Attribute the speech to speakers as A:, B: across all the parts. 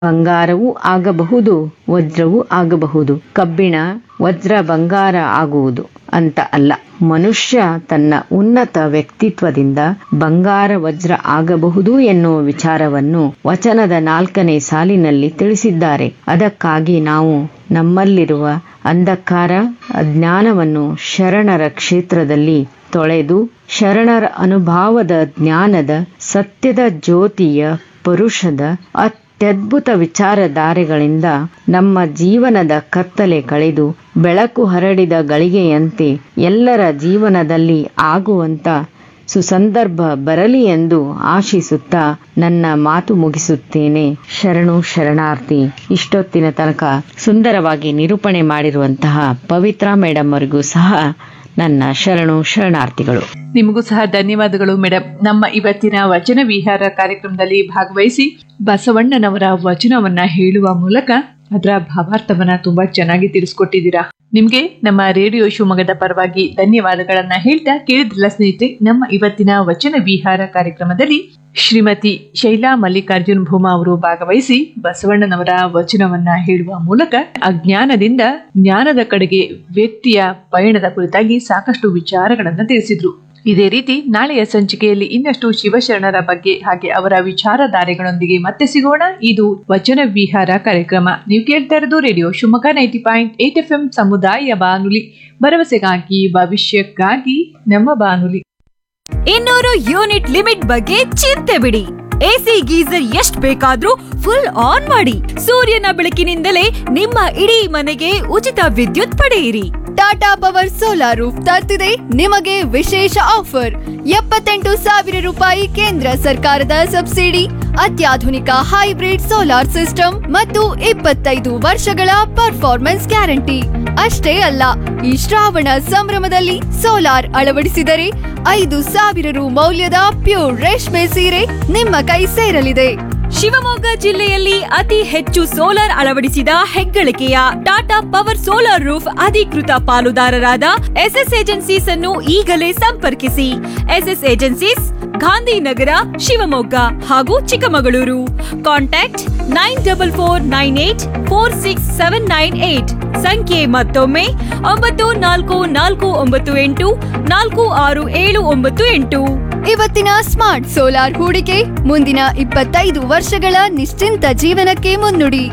A: ಬಂಗಾರವೂ ಆಗಬಹುದು ವಜ್ರವೂ ಆಗಬಹುದು ಕಬ್ಬಿಣ ವಜ್ರ ಬಂಗಾರ ಆಗುವುದು ಅಂತ ಅಲ್ಲ ಮನುಷ್ಯ ತನ್ನ ಉನ್ನತ ವ್ಯಕ್ತಿತ್ವದಿಂದ ಬಂಗಾರ ವಜ್ರ ಆಗಬಹುದು ಎನ್ನುವ ವಿಚಾರವನ್ನು ವಚನದ ನಾಲ್ಕನೇ ಸಾಲಿನಲ್ಲಿ ತಿಳಿಸಿದ್ದಾರೆ ಅದಕ್ಕಾಗಿ ನಾವು ನಮ್ಮಲ್ಲಿರುವ ಅಂಧಕಾರ ಅಜ್ಞಾನವನ್ನು ಶರಣರ ಕ್ಷೇತ್ರದಲ್ಲಿ ತೊಳೆದು ಶರಣರ ಅನುಭಾವದ ಜ್ಞಾನದ ಸತ್ಯದ ಜ್ಯೋತಿಯ ಪರುಷದ ಅತ್ಯದ್ಭುತ ವಿಚಾರಧಾರೆಗಳಿಂದ ನಮ್ಮ ಜೀವನದ ಕತ್ತಲೆ ಕಳೆದು ಬೆಳಕು ಹರಡಿದ ಗಳಿಗೆಯಂತೆ ಎಲ್ಲರ ಜೀವನದಲ್ಲಿ ಆಗುವಂತ ಸುಸಂದರ್ಭ ಬರಲಿ ಎಂದು ಆಶಿಸುತ್ತಾ ನನ್ನ ಮಾತು ಮುಗಿಸುತ್ತೇನೆ ಶರಣು ಶರಣಾರ್ಥಿ ಇಷ್ಟೊತ್ತಿನ ತನಕ ಸುಂದರವಾಗಿ ನಿರೂಪಣೆ ಮಾಡಿರುವಂತಹ ಪವಿತ್ರ ಮೇಡಮ್ ಅವರಿಗೂ ಸಹ ನನ್ನ ಶರಣು ಶರಣಾರ್ಥಿಗಳು
B: ನಿಮಗೂ ಸಹ ಧನ್ಯವಾದಗಳು ಮೇಡಮ್ ನಮ್ಮ ಇವತ್ತಿನ ವಚನ ವಿಹಾರ ಕಾರ್ಯಕ್ರಮದಲ್ಲಿ ಭಾಗವಹಿಸಿ ಬಸವಣ್ಣನವರ ವಚನವನ್ನ ಹೇಳುವ ಮೂಲಕ ಅದರ ಭಾವಾರ್ಥವನ್ನ ತುಂಬಾ ಚೆನ್ನಾಗಿ ತಿಳಿಸ್ಕೊಟ್ಟಿದ್ದೀರಾ ನಿಮ್ಗೆ ನಮ್ಮ ರೇಡಿಯೋ ಶಿವಮೊಗ್ಗದ ಪರವಾಗಿ ಧನ್ಯವಾದಗಳನ್ನ ಹೇಳ್ತಾ ಕೇಳಿದ್ರಲ್ಲ ಸ್ನೇಹಿತರೆ ನಮ್ಮ ಇವತ್ತಿನ ವಚನ ವಿಹಾರ ಕಾರ್ಯಕ್ರಮದಲ್ಲಿ ಶ್ರೀಮತಿ ಶೈಲಾ ಮಲ್ಲಿಕಾರ್ಜುನ್ ಭೂಮಾ ಅವರು ಭಾಗವಹಿಸಿ ಬಸವಣ್ಣನವರ ವಚನವನ್ನ ಹೇಳುವ ಮೂಲಕ ಅಜ್ಞಾನದಿಂದ ಜ್ಞಾನದ ಕಡೆಗೆ ವ್ಯಕ್ತಿಯ ಪಯಣದ ಕುರಿತಾಗಿ ಸಾಕಷ್ಟು ವಿಚಾರಗಳನ್ನ ತಿಳಿಸಿದ್ರು ಇದೇ ರೀತಿ ನಾಳೆಯ ಸಂಚಿಕೆಯಲ್ಲಿ ಇನ್ನಷ್ಟು ಶಿವಶರಣರ ಬಗ್ಗೆ ಹಾಗೆ ಅವರ ವಿಚಾರಧಾರೆಗಳೊಂದಿಗೆ ಮತ್ತೆ ಸಿಗೋಣ ಇದು ವಚನ ವಿಹಾರ ಕಾರ್ಯಕ್ರಮ ನೀವು ಕೇಳ್ತಾ ಇರೋದು radio Shivamogga ninety point eight F M ಸಮುದಾಯ ಬಾನುಲಿ ಭರವಸೆಗಾಗಿ ಭವಿಷ್ಯಕ್ಕಾಗಿ ನಮ್ಮ ಬಾನುಲಿ
C: ಇನ್ನೂರು ಯೂನಿಟ್ ಲಿಮಿಟ್ ಬಗ್ಗೆ ಚಿಂತೆ ಬಿಡಿ ಎಸಿ ಗೀಸರ್ ಎಷ್ಟ್ ಬೇಕಾದ್ರೂ ಫುಲ್ ಆನ್ ಮಾಡಿ ಸೂರ್ಯನ ಬೆಳಕಿನಿಂದಲೇ ನಿಮ್ಮ ಇಡೀ ಮನೆಗೆ ಉಚಿತ ವಿದ್ಯುತ್ ಪಡೆಯಿರಿ
D: ಟಾಟಾ ಪವರ್ ಸೋಲಾರ್ ರೂಫ್ ತರ್ತಿದೆ ನಿಮಗೆ ವಿಶೇಷ ಆಫರ್ ಎಪ್ಪತ್ತೆಂಟು ಸಾವಿರ ರೂಪಾಯಿ ಕೇಂದ್ರ ಸರ್ಕಾರದ ಸಬ್ಸಿಡಿ ಅತ್ಯಾಧುನಿಕ ಹೈಬ್ರಿಡ್ ಸೋಲಾರ್ ಸಿಸ್ಟಮ್ ಮತ್ತು ಇಪ್ಪತ್ತೈದು ವರ್ಷಗಳ ಪರ್ಫಾರ್ಮೆನ್ಸ್ ಗ್ಯಾರಂಟಿ ಅಷ್ಟೇ ಅಲ್ಲ ಈ ಶ್ರಾವಣ ಸಂಭ್ರಮದಲ್ಲಿ ಸೋಲಾರ್ ಅಳವಡಿಸಿದರೆ ಐದು ಸಾವಿರ ರು ಮೌಲ್ಯದ ಪ್ಯೂರ್ ರೇಷ್ಮೆ ಸೀರೆ ನಿಮ್ಮ ಕೈ ಸೇರಲಿದೆ
C: ಶಿವಮೊಗ್ಗ ಜಿಲ್ಲೆಯಲ್ಲಿ ಅತಿ ಹೆಚ್ಚು ಸೋಲಾರ್ ಅಳವಡಿಸಿದ ಹೆಗ್ಗಳಿಕೆಯ ಟಾಟಾ ಪವರ್ ಸೋಲಾರ್ ರೂಫ್ ಅಧಿಕೃತ ಪಾಲುದಾರರಾದ ಎಸ್ಎಸ್ ಏಜೆನ್ಸೀಸ್ ಅನ್ನು ಈಗಲೇ ಸಂಪರ್ಕಿಸಿ ಎಸ್ಎಸ್ ಏಜೆನ್ಸೀಸ್ ಗಾಂಧಿನಗರ ಶಿವಮೊಗ್ಗ ಹಾಗೂ Chikkamagaluru contact nine double four nine eight four six seven nine eight ಸಂಖ್ಯೆ ಮತ್ತೊಮ್ಮೆ ಒಂಬತ್ತು ನಾಲ್ಕು ನಾಲ್ಕು ಒಂಬತ್ತು ಎಂಟು ನಾಲ್ಕು ಆರು ಏಳು ಒಂಬತ್ತು ಎಂಟು
D: ಇವತ್ತಿನ ಸ್ಮಾರ್ಟ್ ಸೋಲಾರ್ ಹೂಡಿಕೆ ಮುಂದಿನ ಇಪ್ಪತ್ತೈದು ವರ್ಷಗಳ ನಿಶ್ಚಿಂತ ಜೀವನಕ್ಕೆ ಮುನ್ನುಡಿ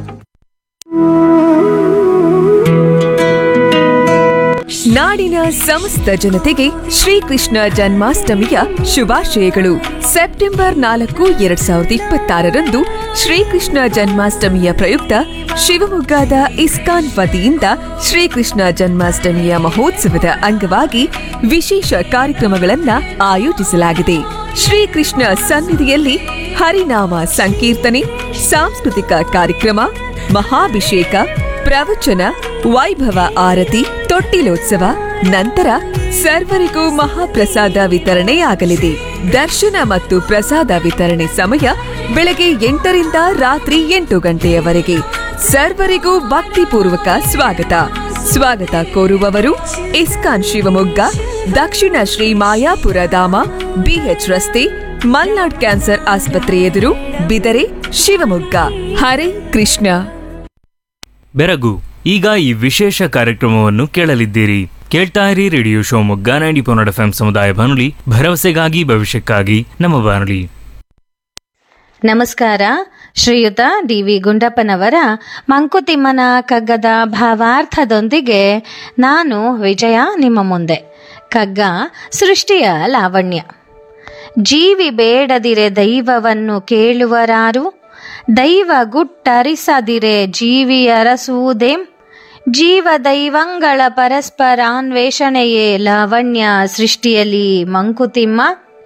E: ನಾಡಿನ ಸಮಸ್ತ ಜನತೆಗೆ ಶ್ರೀಕೃಷ್ಣ ಜನ್ಮಾಷ್ಟಮಿಯ ಶುಭಾಶಯಗಳು ಸೆಪ್ಟೆಂಬರ್ ನಾಲ್ಕು ಎರಡ್ ಸಾವಿರದ ಇಪ್ಪತ್ತಾರರಂದು ಶ್ರೀಕೃಷ್ಣ ಜನ್ಮಾಷ್ಟಮಿಯ ಪ್ರಯುಕ್ತ ಶಿವಮೊಗ್ಗದ ಇಸ್ಕಾನ್ ವತಿಯಿಂದ ಶ್ರೀಕೃಷ್ಣ ಜನ್ಮಾಷ್ಟಮಿಯ ಮಹೋತ್ಸವದ ಅಂಗವಾಗಿ ವಿಶೇಷ ಕಾರ್ಯಕ್ರಮಗಳನ್ನ ಆಯೋಜಿಸಲಾಗಿದೆ ಶ್ರೀಕೃಷ್ಣ ಸನ್ನಿಧಿಯಲ್ಲಿ ಹರಿನಾಮ ಸಂಕೀರ್ತನೆ ಸಾಂಸ್ಕೃತಿಕ ಕಾರ್ಯಕ್ರಮ ಮಹಾಭಿಷೇಕ ಪ್ರವಚನ ವೈಭವ ಆರತಿ ತೊಟ್ಟಿಲೋತ್ಸವ ನಂತರ ಸರ್ವರಿಗೂ ಮಹಾಪ್ರಸಾದ ವಿತರಣೆಯಾಗಲಿದೆ ದರ್ಶನ ಮತ್ತು ಪ್ರಸಾದ ವಿತರಣೆ ಸಮಯ ಬೆಳಗ್ಗೆ ಎಂಟರಿಂದ ರಾತ್ರಿ ಎಂಟು ಗಂಟೆಯವರೆಗೆ ಸರ್ವರಿಗೂ ಭಕ್ತಿಪೂರ್ವಕ ಸ್ವಾಗತ ಸ್ವಾಗತ ಕೋರುವವರು ಇಸ್ಕಾನ್ ಶಿವಮೊಗ್ಗ ದಕ್ಷಿಣ ಶ್ರೀ ಮಾಯಾಪುರ ಧಾಮ ಬಿಎಚ್ ರಸ್ತೆ ಮಲ್ನಾಡ್ ಕ್ಯಾನ್ಸರ್ ಆಸ್ಪತ್ರೆ ಎದುರು ಬಿದರೆ ಶಿವಮೊಗ್ಗ ಹರೇ ಕೃಷ್ಣ
F: ಬೆರಗು ಈಗ ಈ ವಿಶೇಷ ಕಾರ್ಯಕ್ರಮವನ್ನು ಕೇಳಲಿದ್ದೀರಿ ಕೇಳ್ತಾ ಇರಿ ರೇಡಿಯೋ ಶಿವಮೊಗ್ಗ ನೈಂಟಿ ಪೊನ್ನಡ ಎಫ್ ಸಮುದಾಯ ಬಾನುಲಿ ಭರವಸೆಗಾಗಿ ಭವಿಷ್ಯಕ್ಕಾಗಿ ನಮ್ಮ ಬಾನುಲಿ
G: ನಮಸ್ಕಾರ ಶ್ರೀಯುತ ಡಿ ವಿ ಗುಂಡಪ್ಪನವರ ಮಂಕುತಿಮ್ಮನ ಕಗ್ಗದ ಭಾವಾರ್ಥದೊಂದಿಗೆ ನಾನು ವಿಜಯ ನಿಮ್ಮ ಮುಂದೆ ಕಗ್ಗ ಸೃಷ್ಟಿಯ ಲಾವಣ್ಯ ಜೀವಿ ಬೇಡದಿರೆ ದೈವವನ್ನು ಕೇಳುವರಾರು ದೈವ ಗುಟ್ಟರಿಸದಿರೆ ಜೀವಿಯರಸುವುದೇಂ ಜೀವ ದೈವಂಗಳ ಪರಸ್ಪರಾನ್ವೇಷಣೆಯೇ ಲಾವಣ್ಯ ಸೃಷ್ಟಿಯಲ್ಲಿ ಮಂಕುತಿಮ್ಮ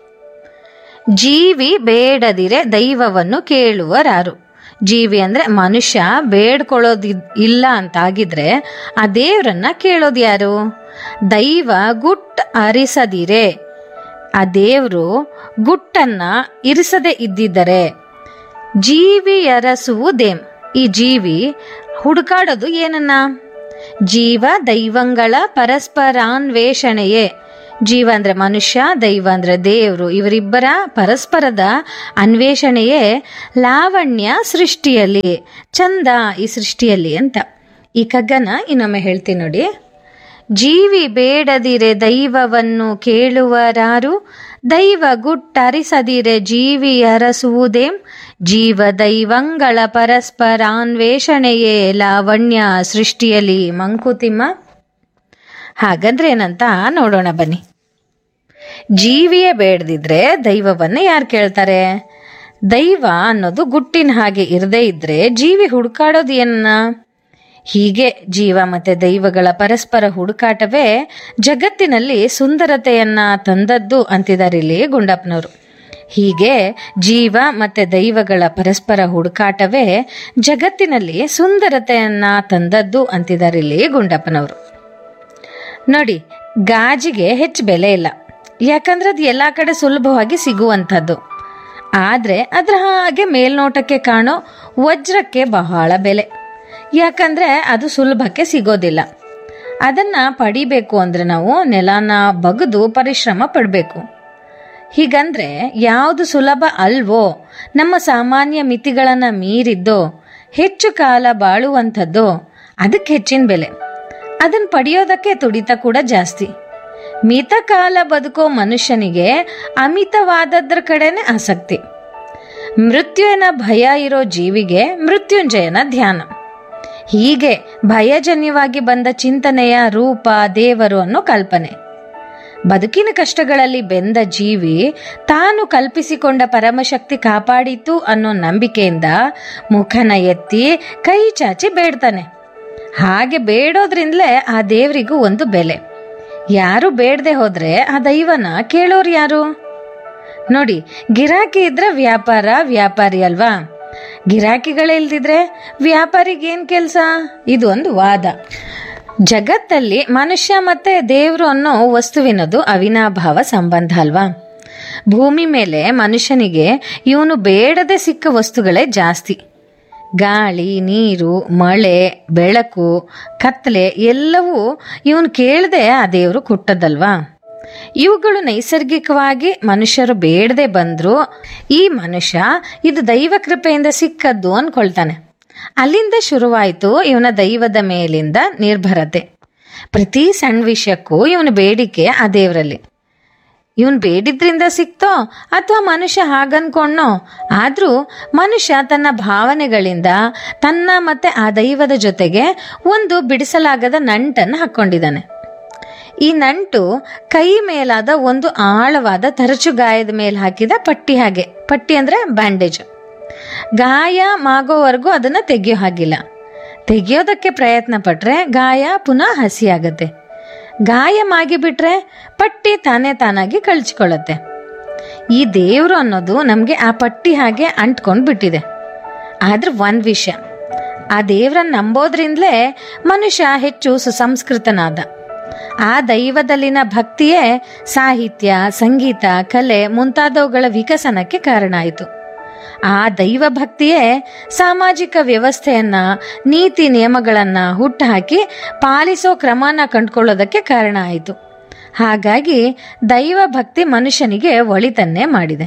G: ಜೀವಿ ಬೇಡದಿರೆ ದೈವವನ್ನು ಕೇಳುವರಾರು ಜೀವಿ ಅಂದ್ರೆ ಮನುಷ್ಯ ಬೇಡ್ಕೊಳ್ಳೋದು ಇಲ್ಲ ಅಂತಾಗಿದ್ರೆ ಆ ದೇವರನ್ನ ಕೇಳೋದು ಯಾರು ದೈವ ಗುಟ್ ಅರಿಸದಿರೆ ಆ ದೇವರು ಗುಟ್ಟನ್ನ ಇರಿಸದೆ ಇದ್ದಿದ್ದರೆ ಜೀವಿ ಅರಸುವುದೇಂ ಈ ಜೀವಿ ಹುಡುಕಾಡೋದು ಏನನ್ನ ಜೀವ ದೈವಂಗಳ ಪರಸ್ಪರಾನ್ವೇಷಣೆಯೇ ಜೀವ ಅಂದ್ರೆ ಮನುಷ್ಯ ದೈವ ಅಂದ್ರೆ ದೇವರು ಇವರಿಬ್ಬರ ಪರಸ್ಪರದ ಅನ್ವೇಷಣೆಯೇ ಲಾವಣ್ಯ ಸೃಷ್ಟಿಯಲ್ಲಿ ಚಂದ ಈ ಸೃಷ್ಟಿಯಲ್ಲಿ ಅಂತ ಈ ಕಗ್ಗನ ಇನ್ನೊಮ್ಮೆ ಹೇಳ್ತೀನಿ ನೋಡಿ ಜೀವಿ ಬೇಡದಿರೆ ದೈವವನ್ನು ಕೇಳುವರಾರು ದೈವ ಗುಟ್ಟರಿಸದಿರೆ ಜೀವಿ ಅರಸುವುದೇಂ ಜೀವ ದೈವಂಗಳ ಪರಸ್ಪರಾನ್ವೇಷಣೆಯೇ ಲಾವಣ್ಯ ಸೃಷ್ಟಿಯಲ್ಲಿ ಮಂಕುತಿಮ್ಮ ಹಾಗಂದ್ರೆ ಏನಂತ ನೋಡೋಣ ಬನ್ನಿ ಜೀವಿಯೇ ಬೇಡದಿದ್ರೆ ದೈವವನ್ನ ಯಾರು ಕೇಳ್ತಾರೆ ದೈವ ಅನ್ನೋದು ಗುಟ್ಟಿನ ಹಾಗೆ ಇರದೇ ಇದ್ರೆ ಜೀವಿ ಹುಡುಕಾಡೋದು ಏನನ್ನ ಹೀಗೆ ಜೀವ ಮತ್ತೆ ದೈವಗಳ ಪರಸ್ಪರ ಹುಡುಕಾಟವೇ ಜಗತ್ತಿನಲ್ಲಿ ಸುಂದರತೆಯನ್ನ ತಂದದ್ದು ಅಂತಿದ್ದಾರೆ ಇಲ್ಲಿ ಗುಂಡಪ್ಪನವರು ಹೀಗೆ ಜೀವ ಮತ್ತೆ ದೈವಗಳ ಪರಸ್ಪರ ಹುಡುಕಾಟವೇ ಜಗತ್ತಿನಲ್ಲಿ ಸುಂದರತೆಯನ್ನ ತಂದದ್ದು ಅಂತಿದ್ದಾರೆ ಇಲ್ಲಿ ಗುಂಡಪ್ಪನವರು ನೋಡಿ ಗಾಜಿಗೆ ಹೆಚ್ಚು ಬೆಲೆ ಇಲ್ಲ ಯಾಕಂದ್ರೆ ಅದು ಎಲ್ಲ ಕಡೆ ಸುಲಭವಾಗಿ ಸಿಗುವಂಥದ್ದು ಆದರೆ ಅದರ ಹಾಗೆ ಮೇಲ್ನೋಟಕ್ಕೆ ಕಾಣೋ ವಜ್ರಕ್ಕೆ ಬಹಳ ಬೆಲೆ ಯಾಕಂದ್ರೆ ಅದು ಸುಲಭಕ್ಕೆ ಸಿಗೋದಿಲ್ಲ ಅದನ್ನ ಪಡಿಬೇಕು ಅಂದ್ರೆ ನಾವು ನೆಲನ ಬಗೆದು ಪರಿಶ್ರಮ ಪಡಬೇಕು ಹೀಗಂದ್ರೆ ಯಾವುದು ಸುಲಭ ಅಲ್ವೋ ನಮ್ಮ ಸಾಮಾನ್ಯ ಮಿತಿಗಳನ್ನು ಮೀರಿದ್ದೋ ಹೆಚ್ಚು ಕಾಲ ಬಾಳುವಂಥದ್ದೋ ಅದಕ್ಕೆ ಹೆಚ್ಚಿನ ಬೆಲೆ ಅದನ್ನು ಪಡೆಯೋದಕ್ಕೆ ತುಡಿತ ಕೂಡ ಜಾಸ್ತಿ ಮಿತ ಕಾಲ ಬದುಕೋ ಮನುಷ್ಯನಿಗೆ ಅಮಿತವಾದದ್ರ ಕಡೆನೆ ಆಸಕ್ತಿ ಮೃತ್ಯುವಿನ ಭಯ ಇರೋ ಜೀವಿಗೆ ಮೃತ್ಯುಂಜಯನ ಧ್ಯಾನ ಹೀಗೆ ಭಯಜನ್ಯವಾಗಿ ಬಂದ ಚಿಂತನೆಯ ರೂಪ ದೇವರು ಅನ್ನೋ ಕಲ್ಪನೆ ಬದುಕಿನ ಕಷ್ಟಗಳಲ್ಲಿ ಬೆಂದ ಜೀವಿ ತಾನು ಕಲ್ಪಿಸಿಕೊಂಡ ಪರಮಶಕ್ತಿ ಕಾಪಾಡಿತು ಅನ್ನೋ ನಂಬಿಕೆಯಿಂದ ಮುಖನ ಎತ್ತಿ ಕೈ ಚಾಚಿ ಬೇಡ್ತಾನೆ ಹಾಗೆ ಬೇಡೋದ್ರಿಂದಲೇ ಆ ದೇವರಿಗೂ ಒಂದು ಬೆಲೆ ಯಾರು ಬೇಡದೆ ಹೋದ್ರೆ ಆ ದೈವನ ಕೇಳೋರು ಯಾರು ನೋಡಿ ಗಿರಾಕಿ ಇದ್ರೆ ವ್ಯಾಪಾರ ವ್ಯಾಪಾರಿ ಅಲ್ವಾ ಗಿರಾಕಿಗಳೇ ಇಲ್ದಿದ್ರೆ ವ್ಯಾಪಾರಿಗೇನ್ ಕೆಲಸ ಇದು ಒಂದು ವಾದ ಜಗತ್ತಲ್ಲಿ ಮನುಷ್ಯ ಮತ್ತೆ ದೇವರು ಅನ್ನೋ ವಸ್ತುವಿನದು ಅವಿನಾಭಾವ ಸಂಬಂಧ ಅಲ್ವಾ ಭೂಮಿ ಮೇಲೆ ಮನುಷ್ಯನಿಗೆ ಇವನು ಬೇಡದೆ ಸಿಕ್ಕ ವಸ್ತುಗಳೇ ಜಾಸ್ತಿ ಗಾಳಿ ನೀರು ಮಳೆ ಬೆಳಕು ಕತ್ತಲೆ ಎಲ್ಲವೂ ಇವನು ಕೇಳದೆ ಆ ದೇವರು ಕೊಟ್ಟದ್ದಲ್ವಾ ಇವುಗಳು ನೈಸರ್ಗಿಕವಾಗಿ ಮನುಷ್ಯರು ಬೇಡದೆ ಬಂದ್ರು ಈ ಮನುಷ್ಯ ಇದು ದೈವ ಕೃಪೆಯಿಂದ ಸಿಕ್ಕದ್ದು ಅನ್ಕೊಳ್ತಾನೆ ಅಲ್ಲಿಂದ ಶುರುವಾಯಿತು ಇವನ ದೈವದ ಮೇಲಿಂದ ನಿರ್ಭರತೆ ಪ್ರತಿ ಸಣ್ಣ ವಿಷಯಕ್ಕೂ ಇವನ ಬೇಡಿಕೆ ಆ ದೇವರಲ್ಲಿ ಇವನ್ ಬೇಡಿದ್ರಿಂದ ಸಿಕ್ತೋ ಅಥವಾ ಮನುಷ್ಯ ಹಾಗನ್ಕೊಂಡ್ನೋ ಆದ್ರೂ ಮನುಷ್ಯ ತನ್ನ ಭಾವನೆಗಳಿಂದ ತನ್ನ ಮತ್ತೆ ಆ ದೈವದ ಜೊತೆಗೆ ಒಂದು ಬಿಡಿಸಲಾಗದ ನಂಟನ್ನು ಹಾಕೊಂಡಿದ್ದಾನೆ ಈ ನಂಟು ಕೈ ಮೇಲಾದ ಒಂದು ಆಳವಾದ ತರಚು ಗಾಯದ ಮೇಲೆ ಹಾಕಿದ ಪಟ್ಟಿ ಹಾಗೆ ಪಟ್ಟಿ ಅಂದ್ರೆ ಬ್ಯಾಂಡೇಜ್ ಗಾಯ ಮಾಗೋವರೆಗೂ ಅದನ್ನ ತೆಗಿಯೋ ಹಾಗಿಲ್ಲ ತೆಗಿಯೋದಕ್ಕೆ ಪ್ರಯತ್ನ ಪಟ್ರೆ ಗಾಯ ಪುನಃ ಹಸಿಯಾಗತ್ತೆ ಗಾಯ ಮಾಗಿಬಿಟ್ರೆ ಪಟ್ಟಿ ತಾನೇ ತಾನಾಗಿ ಕಳ್ಚಿಕೊಳ್ಳುತ್ತೆ ಈ ದೇವರು ಅನ್ನೋದು ನಮಗೆ ಆ ಪಟ್ಟಿ ಹಾಗೆ ಅಂಟ್ಕೊಂಡು ಬಿಟ್ಟಿದೆ ಆದ್ರೆ ಒಂದ್ ವಿಷಯ ಆ ದೇವ್ರನ್ನ ನಂಬೋದ್ರಿಂದಲೇ ಮನುಷ್ಯ ಹೆಚ್ಚು ಸುಸಂಸ್ಕೃತನಾದ ಆ ದೈವದಲ್ಲಿನ ಭಕ್ತಿಯೇ ಸಾಹಿತ್ಯ ಸಂಗೀತ ಕಲೆ ಮುಂತಾದವುಗಳ ವಿಕಸನಕ್ಕೆ ಕಾರಣ ಆಯಿತು ಆ ದೈವ ಭಕ್ತಿಯೇ ಸಾಮಾಜಿಕ ವ್ಯವಸ್ಥೆಯನ್ನ ನೀತಿ ನಿಯಮಗಳನ್ನ ಹುಟ್ಟುಹಾಕಿ ಪಾಲಿಸೋ ಕ್ರಮನ ಕಂಡುಕೊಳ್ಳೋದಕ್ಕೆ ಕಾರಣ ಆಯಿತು ಹಾಗಾಗಿ ದೈವ ಭಕ್ತಿ ಮನುಷ್ಯನಿಗೆ ಒಳಿತನ್ನೇ ಮಾಡಿದೆ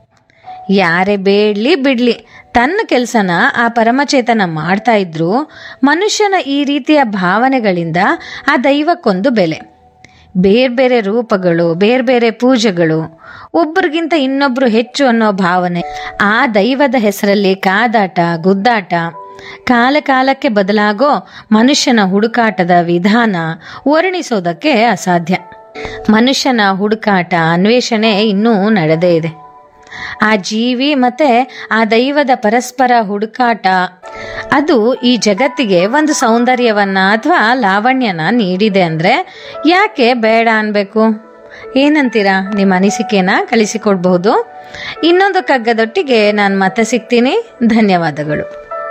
G: ಯಾರೇ ಬೇಡ್ಲಿ ಬಿಡ್ಲಿ ತನ್ನ ಕೆಲಸನ ಆ ಪರಮಚೇತನ ಮಾಡ್ತಾ ಇದ್ರು ಮನುಷ್ಯನ ಈ ರೀತಿಯ ಭಾವನೆಗಳಿಂದ ಆ ದೈವಕ್ಕೊಂದು ಬೆಲೆ ಬೇರೆ ಬೇರೆ ರೂಪಗಳು ಬೇರೆ ಬೇರೆ ಪೂಜೆಗಳು ಒಬ್ರಿಗಿಂತ ಇನ್ನೊಬ್ರು ಹೆಚ್ಚು ಅನ್ನೋ ಭಾವನೆ ಆ ದೈವದ ಹೆಸರಲ್ಲಿ ಕಾದಾಟ ಗುದ್ದಾಟ ಕಾಲ ಕಾಲಕ್ಕೆ ಬದಲಾಗೋ ಮನುಷ್ಯನ ಹುಡುಕಾಟದ ವಿಧಾನ ವರ್ಣಿಸೋದಕ್ಕೆ ಅಸಾಧ್ಯ ಮನುಷ್ಯನ ಹುಡುಕಾಟ ಅನ್ವೇಷಣೆ ಇನ್ನೂ ನಡೆದೇ ಇದೆ ಆ ಜೀವಿ ಮತ್ತೆ ಆ ದೈವದ ಪರಸ್ಪರ ಹುಡುಕಾಟ ಅದು ಈ ಜಗತ್ತಿಗೆ ಒಂದು ಸೌಂದರ್ಯವನ್ನ ಅಥವಾ ಲಾವಣ್ಯನ ನೀಡಿದೆ ಅಂದ್ರೆ ಯಾಕೆ ಬೇಡ ಅನ್ಬೇಕು ಏನಂತೀರಾ ನಿಮ್ಮ ಅನಿಸಿಕೆನ ಕಳಿಸಿಕೊಡ್ಬಹುದು ಇನ್ನೊಂದು ಕಗ್ಗದೊಟ್ಟಿಗೆ ನಾನು ಮತ್ತೆ ಸಿಗ್ತೀನಿ ಧನ್ಯವಾದಗಳು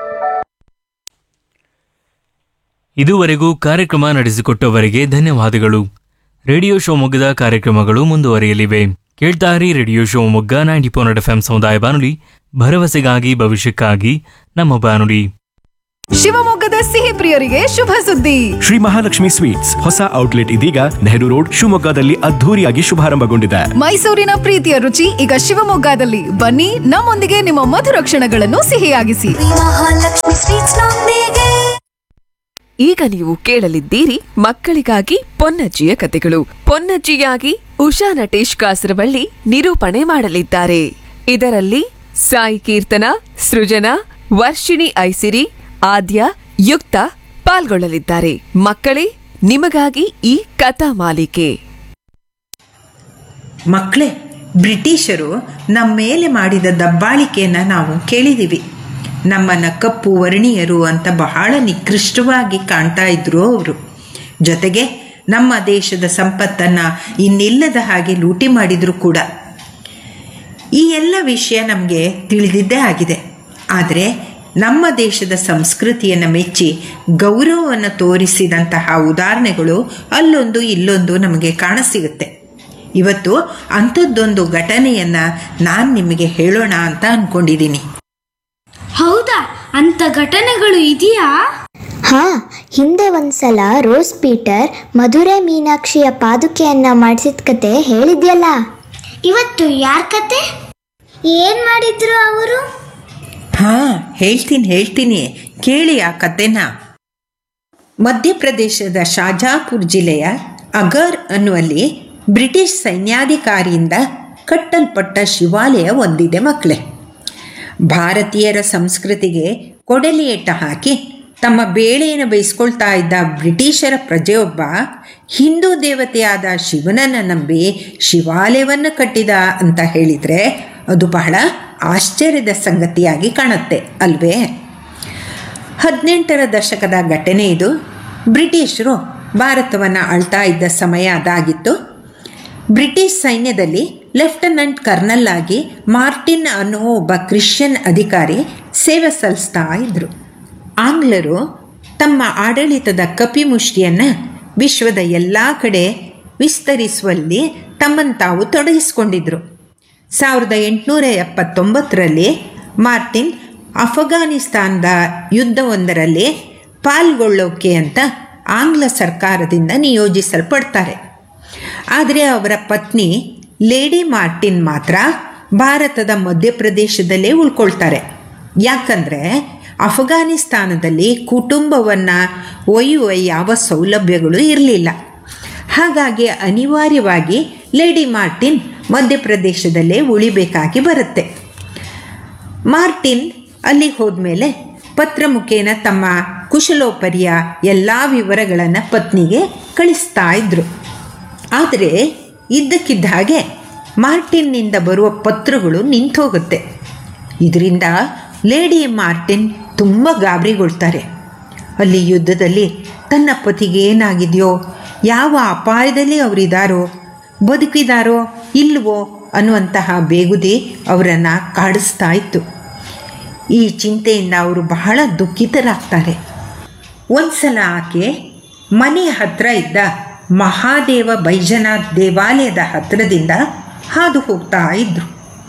F: ಇದುವರೆಗೂ ಕಾರ್ಯಕ್ರಮ ನಡೆಸಿಕೊಟ್ಟವರಿಗೆ ಧನ್ಯವಾದಗಳು ರೇಡಿಯೋ ಶಿವಮೊಗ್ಗದ ಕಾರ್ಯಕ್ರಮಗಳು ಮುಂದುವರಿಯಲಿವೆ ಕೇಳ್ತಾರಿ radio Shivamogga ninety four F M ಸಮುದಾಯ ಬಾನುಲಿ ಭರವಸೆಗಾಗಿ ಭವಿಷ್ಯಕ್ಕಾಗಿ ನಮ್ಮ ಬಾನುಲಿ
H: ಶಿವಮೊಗ್ಗದ ಸಿಹಿ ಪ್ರಿಯರಿಗೆ ಶುಭ ಸುದ್ದಿ
I: ಶ್ರೀ ಮಹಾಲಕ್ಷ್ಮಿ ಸ್ವೀಟ್ಸ್ ಹೊಸ ಔಟ್ಲೆಟ್ ಇದೀಗ ನೆಹರು ರೋಡ್ ಶಿವಮೊಗ್ಗದಲ್ಲಿ ಅದ್ಧೂರಿಯಾಗಿ ಶುಭಾರಂಭಗೊಂಡಿದೆ
H: ಮೈಸೂರಿನ ಪ್ರೀತಿಯ ರುಚಿ ಈಗ ಶಿವಮೊಗ್ಗದಲ್ಲಿ ಬನ್ನಿ ನಮ್ಮೊಂದಿಗೆ ನಿಮ್ಮ ಮಧುರ ಕ್ಷಣಗಳನ್ನು ಸಿಹಿಯಾಗಿಸಿ
E: ಈಗ ನೀವು ಕೇಳಲಿದ್ದೀರಿ ಮಕ್ಕಳಿಗಾಗಿ ಪೊನ್ನಜ್ಜಿಯ ಕತೆಗಳು ಪೊನ್ನಜ್ಜಿಯಾಗಿ ಉಷಾ ನಟೇಶ್ ಕಾಸರವಳ್ಳಿ ನಿರೂಪಣೆ ಮಾಡಲಿದ್ದಾರೆ ಇದರಲ್ಲಿ ಸಾಯಿ ಕೀರ್ತನ ಸೃಜನಾ ವರ್ಷಿಣಿ ಐಸಿರಿ ಆದ್ಯ ಯುಕ್ತ ಪಾಲ್ಗೊಳ್ಳಲಿದ್ದಾರೆ ಮಕ್ಕಳೇ ನಿಮಗಾಗಿ ಈ ಕಥಾ ಮಾಲಿಕೆ
J: ಮಕ್ಕಳೇ ಬ್ರಿಟಿಷರು ನಮ್ಮ ಮೇಲೆ ಮಾಡಿದ ದಬ್ಬಾಳಿಕೆಯನ್ನು ನಾವು ಕೇಳಿದ್ದೀವಿ ನಮ್ಮನ್ನು ಕಪ್ಪು ವರ್ಣೀಯರು ಅಂತ ಬಹಳ ನಿಕೃಷ್ಟವಾಗಿ ಕಾಣ್ತಾ ಇದ್ರು ಅವರು ಜೊತೆಗೆ ನಮ್ಮ ದೇಶದ ಸಂಪತ್ತನ್ನು ಇನ್ನಿಲ್ಲದ ಹಾಗೆ ಲೂಟಿ ಮಾಡಿದ್ರು ಕೂಡ ಈ ಎಲ್ಲ ವಿಷಯ ನಮಗೆ ತಿಳಿದಿದ್ದೇ ಆಗಿದೆ ಆದರೆ ನಮ್ಮ ದೇಶದ ಸಂಸ್ಕೃತಿಯನ್ನು ಮೆಚ್ಚಿ ಗೌರವವನ್ನು ತೋರಿಸಿದಂತಹ ಉದಾಹರಣೆಗಳು ಅಲ್ಲೊಂದು ಇಲ್ಲೊಂದು ನಮಗೆ ಕಾಣಸಿಗುತ್ತೆ ಇವತ್ತು ಅಂಥದ್ದೊಂದು ಘಟನೆಯನ್ನು ನಾನು ನಿಮಗೆ ಹೇಳೋಣ ಅಂತ ಅಂದ್ಕೊಂಡಿದ್ದೀನಿ
K: ಹೌದಾ ಅಂತ ಘಟನೆಗಳು ಇದೆಯಾ
L: ಹಾ ಹಿಂದೆ ಒಂದ್ಸಲ ರೋಸ್ ಪೀಟರ್ ಮಧುರೆ ಮೀನಾಕ್ಷಿಯ ಪಾದುಕೆಯನ್ನ ಮಾಡಿಸಿದ ಕತೆ ಹೇಳಿದ್ಯಲ್ಲ
K: ಇವತ್ತು ಯಾರ ಕತೆ ಏನ್ ಮಾಡಿದ್ರು ಅವರು
J: ಹಾಂ ಹೇಳ್ತೀನಿ ಹೇಳ್ತೀನಿ ಕೇಳಿ ಆ ಕಥೆನ ಮಧ್ಯಪ್ರದೇಶದ ಶಾಜಾಪುರ್ ಜಿಲ್ಲೆಯ ಅಗರ್ ಅನ್ನುವಲ್ಲಿ ಬ್ರಿಟಿಷ್ ಸೈನ್ಯಾಧಿಕಾರಿಯಿಂದ ಕಟ್ಟಲ್ಪಟ್ಟ ಶಿವಾಲಯ ಒಂದಿದೆ ಮಕ್ಕಳೇ ಭಾರತೀಯರ ಸಂಸ್ಕೃತಿಗೆ ಕೊಡಲಿಯೇಟ ಹಾಕಿ ತಮ್ಮ ಬೇಳೆಯನ್ನು ಬಯಸ್ಕೊಳ್ತಾ ಇದ್ದ ಬ್ರಿಟಿಷರ ಪ್ರಜೆಯೊಬ್ಬ ಹಿಂದೂ ದೇವತೆಯಾದ ಶಿವನನ್ನು ನಂಬಿ ಶಿವಾಲಯವನ್ನು ಕಟ್ಟಿದ ಅಂತ ಹೇಳಿದರೆ ಅದು ಬಹಳ ಆಶ್ಚರ್ಯದ ಸಂಗತಿಯಾಗಿ ಕಾಣುತ್ತೆ ಅಲ್ವೇ ಹದಿನೆಂಟರ ದಶಕದ ಘಟನೆ ಇದು ಬ್ರಿಟಿಷರು ಭಾರತವನ್ನು ಆಳ್ತಾ ಇದ್ದ ಸಮಯ ಅದಾಗಿತ್ತು ಬ್ರಿಟಿಷ್ ಸೈನ್ಯದಲ್ಲಿ ಲೆಫ್ಟಿನೆಂಟ್ ಕರ್ನಲ್ ಆಗಿ ಮಾರ್ಟಿನ್ ಅನ್ನೋ ಒಬ್ಬ ಕ್ರಿಶ್ಚಿಯನ್ ಅಧಿಕಾರಿ ಸೇವೆ ಸಲ್ಲಿಸ್ತಾ ಇದ್ದರು ಆಂಗ್ಲರು ತಮ್ಮ ಆಡಳಿತದ ಕಪಿಮುಷ್ಟಿಯನ್ನು ವಿಶ್ವದ ಎಲ್ಲ ಕಡೆ ವಿಸ್ತರಿಸುವಲ್ಲಿ ತಮ್ಮನ್ನು ತಾವು ತೊಡಗಿಸಿಕೊಂಡಿದ್ರು ಸಾವಿರದ ಎಂಟುನೂರ ಎಪ್ಪತ್ತೊಂಬತ್ತರಲ್ಲಿ ಮಾರ್ಟಿನ್ ಅಫಘಾನಿಸ್ತಾನದ ಯುದ್ಧವೊಂದರಲ್ಲಿ ಪಾಲ್ಗೊಳ್ಳೋಕೆ ಅಂತ ಆಂಗ್ಲ ಸರ್ಕಾರದಿಂದ ನಿಯೋಜಿಸಲ್ಪಡ್ತಾರೆ ಆದರೆ ಅವರ ಪತ್ನಿ ಲೇಡಿ ಮಾರ್ಟಿನ್ ಮಾತ್ರ ಭಾರತದ ಮಧ್ಯಪ್ರದೇಶದಲ್ಲೇ ಉಳ್ಕೊಳ್ತಾರೆ ಯಾಕಂದರೆ ಅಫಘಾನಿಸ್ತಾನದಲ್ಲಿ ಕುಟುಂಬವನ್ನು ಒಯ್ಯುವ ಯಾವ ಸೌಲಭ್ಯಗಳು ಇರಲಿಲ್ಲ ಹಾಗಾಗಿ ಅನಿವಾರ್ಯವಾಗಿ ಲೇಡಿ ಮಾರ್ಟಿನ್ ಮಧ್ಯಪ್ರದೇಶದಲ್ಲೇ ಉಳಿಬೇಕಾಗಿ ಬರುತ್ತೆ ಮಾರ್ಟಿನ್ ಅಲ್ಲಿಗೆ ಹೋದ್ಮೇಲೆ ಪತ್ರ ಮುಖೇನ ತಮ್ಮ ಕುಶಲೋಪರಿಯ ಎಲ್ಲ ವಿವರಗಳನ್ನು ಪತ್ನಿಗೆ ಕಳಿಸ್ತಾ ಇದ್ರು ಆದರೆ ಇದ್ದಕ್ಕಿದ್ದ ಹಾಗೆ ಮಾರ್ಟಿನ್ನಿಂದ ಬರುವ ಪತ್ರಗಳು ನಿಂತೋಗುತ್ತೆ ಇದರಿಂದ ಲೇಡಿ ಮಾರ್ಟಿನ್ ತುಂಬ ಗಾಬರಿಗೊಳ್ತಾರೆ ಅಲ್ಲಿ ಯುದ್ಧದಲ್ಲಿ ತನ್ನ ಪತಿಗೆ ಏನಾಗಿದೆಯೋ ಯಾವ ಅಪಾಯದಲ್ಲಿ ಅವರಿದ್ದಾರೋ ಬದುಕಿದಾರೋ ಇಲ್ವೋ ಅನ್ನುವಂತಹ ಬೇಗುದಿ ಅವರನ್ನು ಕಾಡಿಸ್ತಾ ಇತ್ತು ಈ ಚಿಂತೆಯಿಂದ ಅವರು ಬಹಳ ದುಃಖಿತರಾಗ್ತಾರೆ ಒಂದ್ಸಲ ಆಕೆ ಮನೆ ಹತ್ರ ಇದ್ದ ಮಹಾದೇವ ಬೈಜನಾಥ್ ದೇವಾಲಯದ ಹತ್ತಿರದಿಂದ ಹಾದು ಹೋಗ್ತಾ ಇದ್ರು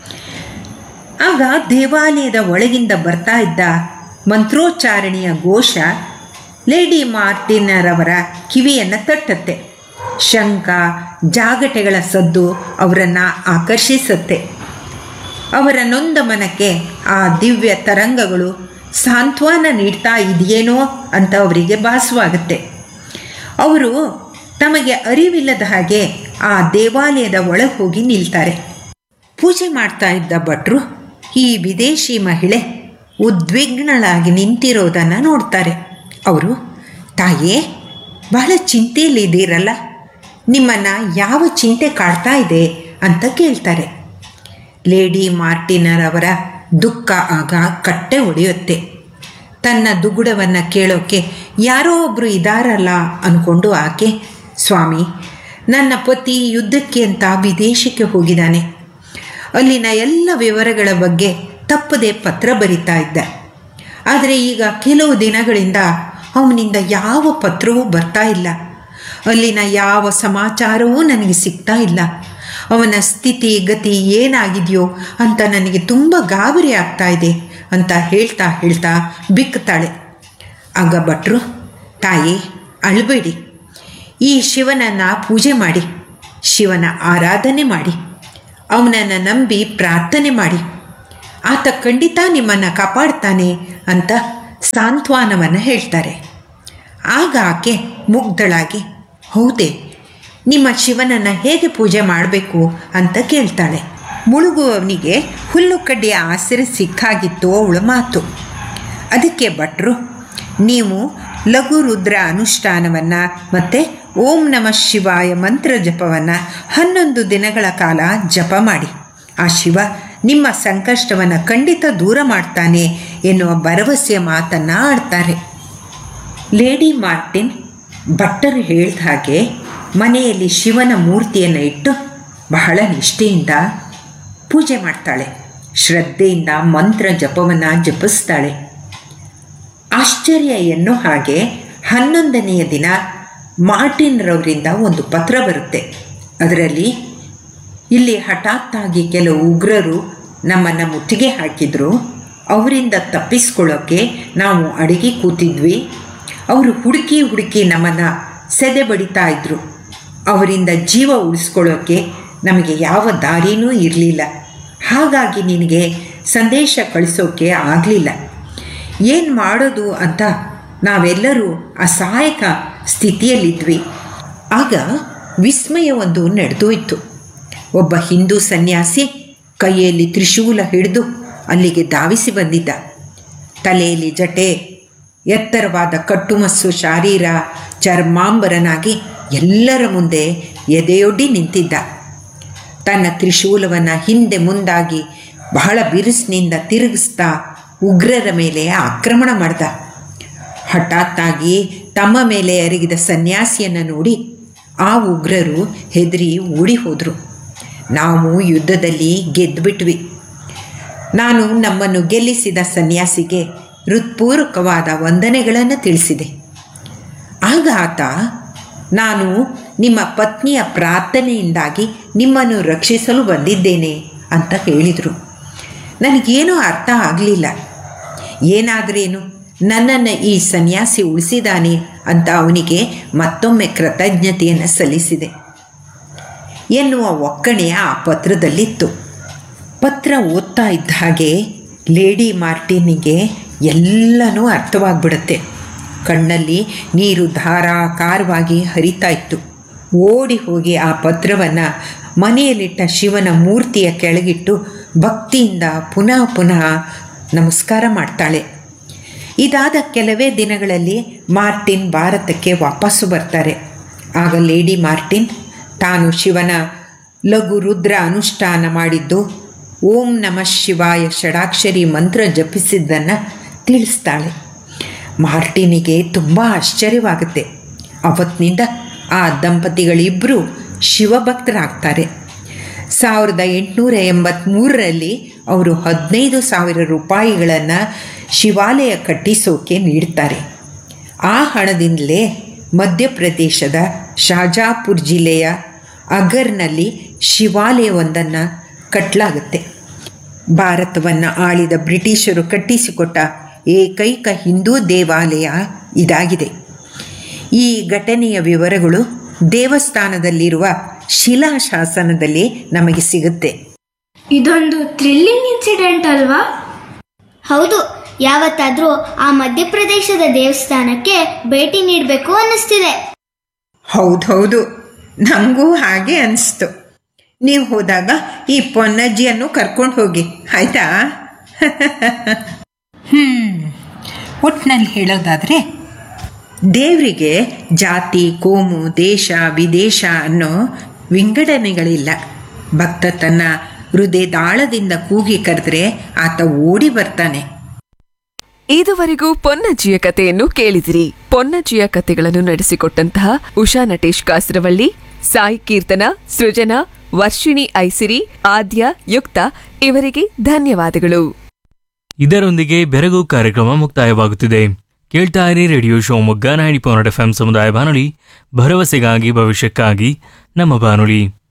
J: ಆಗ ದೇವಾಲಯದ ಒಳಗಿಂದ ಬರ್ತಾ ಇದ್ದ ಮಂತ್ರೋಚ್ಚಾರಣೆಯ ಘೋಷ ಲೇಡಿ ಮಾರ್ಟಿನರವರ ಕಿವಿಯನ್ನು ತಟ್ಟತ್ತೆ ಶಂಕ ಜಾಗಟೆಗಳ ಸದ್ದು ಅವರನ್ನು ಆಕರ್ಷಿಸುತ್ತೆ ಅವರ ನೊಂದ ಮನಕ್ಕೆ ಆ ದಿವ್ಯ ತರಂಗಗಳು ಸಾಂತ್ವನ ನೀಡ್ತಾ ಇದೆಯೇನೋ ಅಂತ ಅವರಿಗೆ ಭಾಸವಾಗುತ್ತೆ ಅವರು ತಮಗೆ ಅರಿವಿಲ್ಲದ ಹಾಗೆ ಆ ದೇವಾಲಯದ ಒಳಗೆ ಹೋಗಿ ನಿಲ್ತಾರೆ ಪೂಜೆ ಮಾಡ್ತಾ ಇದ್ದ ಭಟ್ರು ಈ ವಿದೇಶಿ ಮಹಿಳೆ ಉದ್ವಿಗ್ನಳಾಗಿ ನಿಂತಿರೋದನ್ನು ನೋಡ್ತಾರೆ ಅವರು ತಾಯೇ ಬಹಳ ಚಿಂತೆಯಲ್ಲಿದ್ದೀರಲ್ಲ ನಿಮ್ಮನ್ನು ಯಾವ ಚಿಂತೆ ಕಾಡ್ತಾ ಇದೆ ಅಂತ ಕೇಳ್ತಾರೆ ಲೇಡಿ ಮಾರ್ಟಿನರ್ ಅವರ ದುಃಖ ಆಗ ಕಟ್ಟೆ ಒಡೆಯುತ್ತೆ ತನ್ನ ದುಗುಡವನ್ನು ಕೇಳೋಕ್ಕೆ ಯಾರೋ ಒಬ್ಬರು ಇದಾರಲ್ಲ ಅಂದ್ಕೊಂಡು ಆಕೆ ಸ್ವಾಮಿ ನನ್ನ ಪತಿ ಯುದ್ಧಕ್ಕೆ ಅಂತ ವಿದೇಶಕ್ಕೆ ಹೋಗಿದ್ದಾನೆ ಅಲ್ಲಿನ ಎಲ್ಲ ವಿವರಗಳ ಬಗ್ಗೆ ತಪ್ಪದೆ ಪತ್ರ ಬರಿತಾ ಇದ್ದ ಆದರೆ ಈಗ ಕೆಲವು ದಿನಗಳಿಂದ ಅವನಿಂದ ಯಾವ ಪತ್ರವೂ ಬರ್ತಾ ಇಲ್ಲ ಅಲ್ಲಿನ ಯಾವ ಸಮಾಚಾರವೂ ನನಗೆ ಸಿಗ್ತಾ ಇಲ್ಲ ಅವನ ಸ್ಥಿತಿ ಗತಿ ಏನಾಗಿದೆಯೋ ಅಂತ ನನಗೆ ತುಂಬ ಗಾಬರಿ ಆಗ್ತಾ ಇದೆ ಅಂತ ಹೇಳ್ತಾ ಹೇಳ್ತಾ ಬಿಕ್ಕುತ್ತಾಳೆ ಆಗ ಭಟ್ರು ತಾಯಿ ಅಳಬೇಡಿ ಈ ಶಿವನನ್ನು ಪೂಜೆ ಮಾಡಿ ಶಿವನ ಆರಾಧನೆ ಮಾಡಿ ಅವನನ್ನು ನಂಬಿ ಪ್ರಾರ್ಥನೆ ಮಾಡಿ ಆತ ಖಂಡಿತ ನಿಮ್ಮನ್ನು ಕಾಪಾಡ್ತಾನೆ ಅಂತ ಸಾಂತ್ವನವನ್ನು ಹೇಳ್ತಾರೆ ಆಗ ಆಕೆ ಮುಗ್ಧಳಾಗಿ ಹೌದೇ ನಿಮ್ಮ ಶಿವನನ್ನು ಹೇಗೆ ಪೂಜೆ ಮಾಡಬೇಕು ಅಂತ ಕೇಳ್ತಾಳೆ ಮುಳುಗುವವನಿಗೆ ಹುಲ್ಲು ಕಡ್ಡಿಯ ಆಸರೆ ಸಿಕ್ಕಾಗಿತ್ತು ಅವಳ ಮಾತು ಅದಕ್ಕೆ ಭಟ್ರು ನೀವು ಲಘು ರುದ್ರ ಅನುಷ್ಠಾನವನ್ನು ಮತ್ತು ಓಂ ನಮಃ ಶಿವಾಯ ಮಂತ್ರ ಜಪವನ್ನು ಹನ್ನೊಂದು ದಿನಗಳ ಕಾಲ ಜಪ ಮಾಡಿ ಆ ಶಿವ ನಿಮ್ಮ ಸಂಕಷ್ಟವನ್ನು ಖಂಡಿತ ದೂರ ಮಾಡ್ತಾನೆ ಎನ್ನುವ ಭರವಸೆಯ ಮಾತನ್ನು ಆಡ್ತಾರೆ ಲೇಡಿ ಮಾರ್ಟಿನ್ ಭಟ್ಟರು ಹೇಳಿದ ಹಾಗೆ ಮನೆಯಲ್ಲಿ ಶಿವನ ಮೂರ್ತಿಯನ್ನು ಇಟ್ಟು ಬಹಳ ನಿಷ್ಠೆಯಿಂದ ಪೂಜೆ ಮಾಡ್ತಾಳೆ ಶ್ರದ್ಧೆಯಿಂದ ಮಂತ್ರ ಜಪವನ್ನು ಜಪಿಸ್ತಾಳೆ ಆಶ್ಚರ್ಯ ಎನ್ನೋ ಹಾಗೆ ಹನ್ನೊಂದನೆಯ ದಿನ ಮಾರ್ಟಿನ್ರವರಿಂದ ಒಂದು ಪತ್ರ ಬರುತ್ತೆ ಅದರಲ್ಲಿ ಇಲ್ಲಿ ಹಠಾತ್ತಾಗಿ ಕೆಲವು ಉಗ್ರರು ನಮ್ಮನ್ನು ಮುತ್ತಿಗೆ ಹಾಕಿದ್ರು ಅವರಿಂದ ತಪ್ಪಿಸ್ಕೊಳ್ಳೋಕ್ಕೆ ನಾವು ಅಡಿಗೆ ಕೂತಿದ್ವಿ ಅವರು ಹುಡುಕಿ ಹುಡುಕಿ ನಮ್ಮನ್ನು ಸೆದೆ ಬಡಿತಾ ಇದ್ರು ಅವರಿಂದ ಜೀವ ಉಳಿಸ್ಕೊಳ್ಳೋಕ್ಕೆ ನಮಗೆ ಯಾವ ದಾರಿನೂ ಇರಲಿಲ್ಲ ಹಾಗಾಗಿ ನಿನಗೆ ಸಂದೇಶ ಕಳಿಸೋಕ್ಕೆ ಆಗಲಿಲ್ಲ ಏನು ಮಾಡೋದು ಅಂತ ನಾವೆಲ್ಲರೂ ಅಸಹಾಯಕ ಸ್ಥಿತಿಯಲ್ಲಿದ್ವಿ ಆಗ ವಿಸ್ಮಯ ಒಂದು ನಡೆದೋಯ್ತು ಒಬ್ಬ ಹಿಂದೂ ಸನ್ಯಾಸಿ ಕೈಯಲ್ಲಿ ತ್ರಿಶೂಲ ಹಿಡಿದು ಅಲ್ಲಿಗೆ ಧಾವಿಸಿ ಬಂದಿದ್ದ ತಲೆಯಲ್ಲಿ ಜಟೆ ಎತ್ತರವಾದ ಕಟ್ಟುಮಸ್ಸು ಶಾರೀರ ಚರ್ಮಾಂಬರನಾಗಿ ಎಲ್ಲರ ಮುಂದೆ ಎದೆಯೊಡ್ಡಿ ನಿಂತಿದ್ದ ತನ್ನ ತ್ರಿಶೂಲವನ್ನು ಹಿಂದೆ ಮುಂದಾಗಿ ಬಹಳ ಬಿರುಸಿನಿಂದ ತಿರುಗಿಸ್ತಾ ಉಗ್ರರ ಮೇಲೆ ಆಕ್ರಮಣ ಮಾಡ್ದ ಹಠಾತ್ತಾಗಿ ತಮ್ಮ ಮೇಲೆ ಎರಗಿದ ಸನ್ಯಾಸಿಯನ್ನು ನೋಡಿ ಆ ಉಗ್ರರು ಹೆದರಿ ಓಡಿ ಹೋದರು ನಾವು ಯುದ್ಧದಲ್ಲಿ ಗೆದ್ದುಬಿಟ್ವಿ ನಾನು ನಮ್ಮನ್ನು ಗೆಲ್ಲಿಸಿದ ಸನ್ಯಾಸಿಗೆ ಹೃತ್ಪೂರ್ವಕವಾದ ವಂದನೆಗಳನ್ನು ತಿಳಿಸಿದೆ ಆಗ ಆತ ನಾನು ನಿಮ್ಮ ಪತ್ನಿಯ ಪ್ರಾರ್ಥನೆಯಿಂದಾಗಿ ನಿಮ್ಮನ್ನು ರಕ್ಷಿಸಲು ಬಂದಿದ್ದೇನೆ ಅಂತ ಹೇಳಿದರು ನನಗೇನೂ ಅರ್ಥ ಆಗಲಿಲ್ಲ ಏನಾದ್ರೇನು ನನ್ನನ್ನು ಈ ಸನ್ಯಾಸಿ ಉಳಿಸಿದಾನೆ ಅಂತ ಅವನಿಗೆ ಮತ್ತೊಮ್ಮೆ ಕೃತಜ್ಞತೆಯನ್ನು ಸಲ್ಲಿಸಿದೆ ಎನ್ನುವ ಒಕ್ಕಣೆ ಆ ಪತ್ರದಲ್ಲಿತ್ತು ಪತ್ರ ಓದ್ತಾ ಇದ್ದ ಹಾಗೆ ಲೇಡಿ ಮಾರ್ಟಿನಿಗೆ ಎಲ್ಲನೂ ಅರ್ಥವಾಗ್ಬಿಡುತ್ತೆ ಕಣ್ಣಲ್ಲಿ ನೀರು ಧಾರಾಕಾರವಾಗಿ ಹರಿತಾ ಇತ್ತು ಓಡಿ ಹೋಗಿ ಆ ಪತ್ರವನ್ನು ಮನೆಯಲ್ಲಿಟ್ಟ ಶಿವನ ಮೂರ್ತಿಯ ಕೆಳಗಿಟ್ಟು ಭಕ್ತಿಯಿಂದ ಪುನಃ ಪುನಃ ನಮಸ್ಕಾರ ಮಾಡ್ತಾಳೆ ಇದಾದ ಕೆಲವೇ ದಿನಗಳಲ್ಲಿ ಮಾರ್ಟಿನ್ ಭಾರತಕ್ಕೆ ವಾಪಸ್ಸು ಬರ್ತಾರೆ ಆಗ ಲೇಡಿ ಮಾರ್ಟಿನ್ ತಾನು ಶಿವನ ಲಘು ರುದ್ರ ಅನುಷ್ಠಾನ ಮಾಡಿದ್ದು ಓಂ ನಮಃ ಶಿವಾಯ ಷಡಾಕ್ಷರಿ ಮಂತ್ರ ಜಪಿಸಿದ್ದನ್ನು ತಿಳಿಸ್ತಾಳೆ ಮಾರ್ಟಿನಿಗೆ ತುಂಬ ಆಶ್ಚರ್ಯವಾಗುತ್ತೆ ಅವತ್ತಿನಿಂದ ಆ ದಂಪತಿಗಳಿಬ್ಬರು ಶಿವಭಕ್ತರಾಗ್ತಾರೆ ಸಾವಿರದ ಎಂಟುನೂರ ಎಂಬತ್ತ್ಮೂರರಲ್ಲಿ ಅವರು ಹದಿನೈದು ಸಾವಿರ ರೂಪಾಯಿಗಳನ್ನು ಶಿವಾಲಯ ಕಟ್ಟಿಸೋಕೆ ನೀಡ್ತಾರೆ ಆ ಹಣದಿಂದಲೇ ಮಧ್ಯಪ್ರದೇಶದ ಶಾಜಾಪುರ್ ಜಿಲ್ಲೆಯ ಅಗರ್ನಲ್ಲಿ ಶಿವಾಲಯವೊಂದನ್ನು ಕಟ್ಟಲಾಗುತ್ತೆ ಭಾರತವನ್ನು ಆಳಿದ ಬ್ರಿಟಿಷರು ಕಟ್ಟಿಸಿಕೊಟ್ಟ ಏಕೈಕ ಹಿಂದೂ ದೇವಾಲಯ ಇದಾಗಿದೆ ಈ ಘಟನೆಯ ವಿವರಗಳು ದೇವಸ್ಥಾನದಲ್ಲಿರುವ ಶಿಲಾಶಾಸನದಲ್ಲಿ ನಮಗೆ ಸಿಗುತ್ತೆ
K: ಇದೊಂದು ಥ್ರಿಲ್ಲಿಂಗ್ ಇನ್ಸಿಡೆಂಟ್ ಅಲ್ವಾ
L: ಹೌದು ಯಾವತ್ತಾದ್ರೂ ಆ ಮಧ್ಯಪ್ರದೇಶದ ದೇವಸ್ಥಾನಕ್ಕೆ ಭೇಟಿ ನೀಡಬೇಕು ಅನ್ನಿಸ್ತಿದೆ
J: ಹೌದೌದು ನಮಗೂ ಹಾಗೆ ಅನಿಸ್ತು ನೀವು ಹೋದಾಗ ಈ ಪೊನ್ನಜ್ಜಿಯನ್ನು ಕರ್ಕೊಂಡು ಹೋಗಿ ಆಯ್ತಾ ಹ್ಞೂ ಒಟ್ಟಿನಲ್ಲಿ ಹೇಳೋದಾದರೆ ದೇವರಿಗೆ ಜಾತಿ ಕೋಮು ದೇಶ ವಿದೇಶ ಅನ್ನೋ ವಿಂಗಡಣೆಗಳಿಲ್ಲ ಭಕ್ತ ತನ್ನ ಹೃದಯದಾಳದಿಂದ ಕೂಗಿ ಕರೆದ್ರೆ ಆತ ಓಡಿ ಬರ್ತಾನೆ
E: ಇದುವರೆಗೂ ಪೊನ್ನಜ್ಜಿಯ ಕಥೆಯನ್ನು ಕೇಳಿದಿರಿ ಪೊನ್ನಜ್ಜಿಯ ಕಥೆಗಳನ್ನು ನಡೆಸಿಕೊಟ್ಟಂತಹ ಉಷಾ ನಟೇಶ್ ಕಾಸರವಳ್ಳಿ ಸಾಯಿ ಕೀರ್ತನ ಸೃಜನಾ ವರ್ಷಿಣಿ ಐಸಿರಿ ಆದ್ಯ ಯುಕ್ತ ಇವರಿಗೆ ಧನ್ಯವಾದಗಳು
F: ಇದರೊಂದಿಗೆ ಬೆರಗು ಕಾರ್ಯಕ್ರಮ ಮುಕ್ತಾಯವಾಗುತ್ತಿದೆ ಕೇಳ್ತಾ ಇರಿ radio Shivamogga ninety point F M ಸಮುದಾಯ ಬಾನುಲಿ ಭರವಸೆಗಾಗಿ ಭವಿಷ್ಯಕ್ಕಾಗಿ ನಮ್ಮ ಬಾನುಲಿ